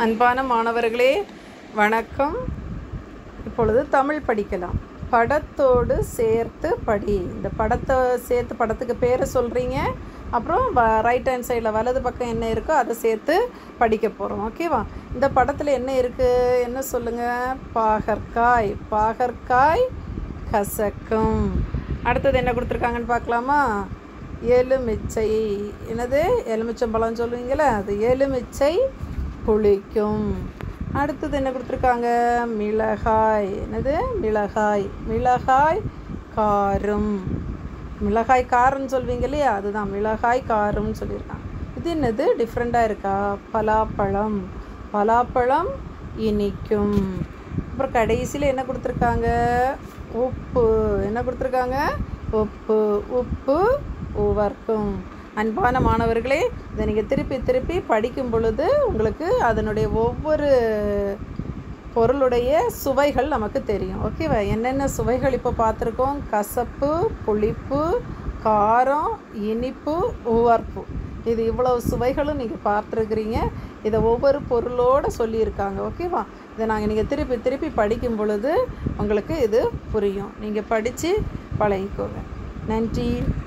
அன்பான மாணவர்களே வணக்கம் இப்பொழுது தமிழ் படிக்கலாம் படத்தோடு சேர்த்து படி இந்த படத்தை சேர்த்து படத்துக்கு பேரை சொல்கிறீங்க அப்புறம் ரைட் ஹேண்ட் சைடில் வலது பக்கம் என்ன இருக்கோ அதை சேர்த்து படிக்க போகிறோம் ஓகேவா இந்த படத்தில் என்ன இருக்குது என்ன சொல்லுங்கள் பாகற்காய் பாகற்காய் கசக்கும் அடுத்தது என்ன கொடுத்துருக்காங்கன்னு பார்க்கலாமா எலுமிச்சை என்னது எலுமிச்சம்பழம் சொல்லுவீங்களே அது எலுமிச்சை புளிக்கும் அடுத்தது என்ன கொடுத்துருக்காங்க மிளகாய் என்னது மிளகாய் மிளகாய் காரம் மிளகாய் காரம்னு சொல்வீங்க இல்லையா அதுதான் மிளகாய் காரம்னு சொல்லியிருக்காங்க இது என்னது டிஃப்ரெண்ட்டாக இருக்கா பலாப்பழம் பலாப்பழம் இனிக்கும் அப்புறம் கடைசியில் என்ன கொடுத்துருக்காங்க உப்பு என்ன கொடுத்துருக்காங்க உப்பு உப்பு உவர்க்கும் அன்பான மாணவர்களே இதை நீங்கள் திருப்பி திருப்பி படிக்கும் பொழுது உங்களுக்கு அதனுடைய ஒவ்வொரு பொருளுடைய சுவைகள் நமக்கு தெரியும் ஓகேவா என்னென்ன சுவைகள் இப்போ பார்த்துருக்கோம் கசப்பு புளிப்பு காரம் இனிப்பு உவர்ப்பு இது இவ்வளவு சுவைகளும் நீங்கள் பார்த்துருக்குறீங்க இதை ஒவ்வொரு பொருளோடு சொல்லியிருக்காங்க ஓகேவா இதை நாங்கள் நீங்கள் திருப்பி திருப்பி படிக்கும் பொழுது உங்களுக்கு இது புரியும் நீங்கள் படித்து பழகிக்கோங்க நன்றி